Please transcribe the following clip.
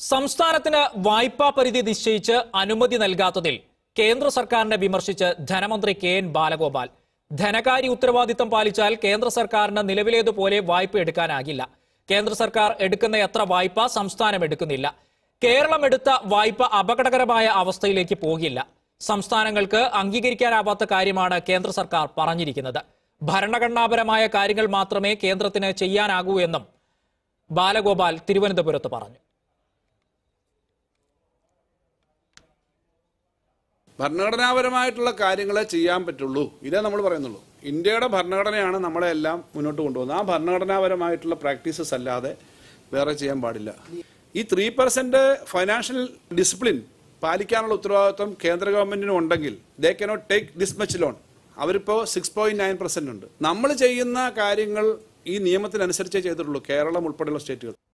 സംസ്ഥാനത്തിന് വായ്പാ പരിധി നിശ്ചയിച്ച് അനുമതി നൽകാത്തതിൽ കേന്ദ്ര സർക്കാരിനെ വിമർശിച്ച് ധനമന്ത്രി കെ എൻ ബാലഗോപാൽ ധനകാര്യ ഉത്തരവാദിത്തം പാലിച്ചാൽ കേന്ദ്ര സർക്കാരിന് നിലവിലേതുപോലെ വായ്പ എടുക്കാനാകില്ല കേന്ദ്ര സർക്കാർ എടുക്കുന്ന എത്ര വായ്പ സംസ്ഥാനം എടുക്കുന്നില്ല കേരളം എടുത്ത വായ്പ അപകടകരമായ അവസ്ഥയിലേക്ക് പോകില്ല സംസ്ഥാനങ്ങൾക്ക് അംഗീകരിക്കാനാവാത്ത കാര്യമാണ് കേന്ദ്ര സർക്കാർ പറഞ്ഞിരിക്കുന്നത് ഭരണഘടനാപരമായ കാര്യങ്ങൾ മാത്രമേ കേന്ദ്രത്തിന് ചെയ്യാനാകൂ എന്നും ബാലഗോപാൽ തിരുവനന്തപുരത്ത് പറഞ്ഞു ഭരണഘടനാപരമായിട്ടുള്ള കാര്യങ്ങളെ ചെയ്യാൻ പറ്റുള്ളൂ ഇതേ നമ്മൾ പറയുന്നുള്ളൂ ഇന്ത്യയുടെ ഭരണഘടനയാണ് നമ്മളെ എല്ലാം മുന്നോട്ട് കൊണ്ടുപോകുന്നത് ആ ഭരണഘടനാപരമായിട്ടുള്ള പ്രാക്ടീസസ് അല്ലാതെ വേറെ ചെയ്യാൻ പാടില്ല ഈ ത്രീ പെർസെന്റ് ഫൈനാൻഷ്യൽ ഡിസിപ്ലിൻ പാലിക്കാനുള്ള ഉത്തരവാദിത്വം കേന്ദ്ര ഗവൺമെന്റിന് ഉണ്ടെങ്കിൽ they cannot take this much loan അവരിപ്പോൾ സിക്സ് പോയിന്റ് നയൻ പെർസെന്റ് ഉണ്ട് നമ്മൾ ചെയ്യുന്ന കാര്യങ്ങൾ ഈ നിയമത്തിനനുസരിച്ചേ ചെയ്തിട്ടുള്ളൂ കേരളം ഉൾപ്പെടെയുള്ള സ്റ്റേറ്റുകൾ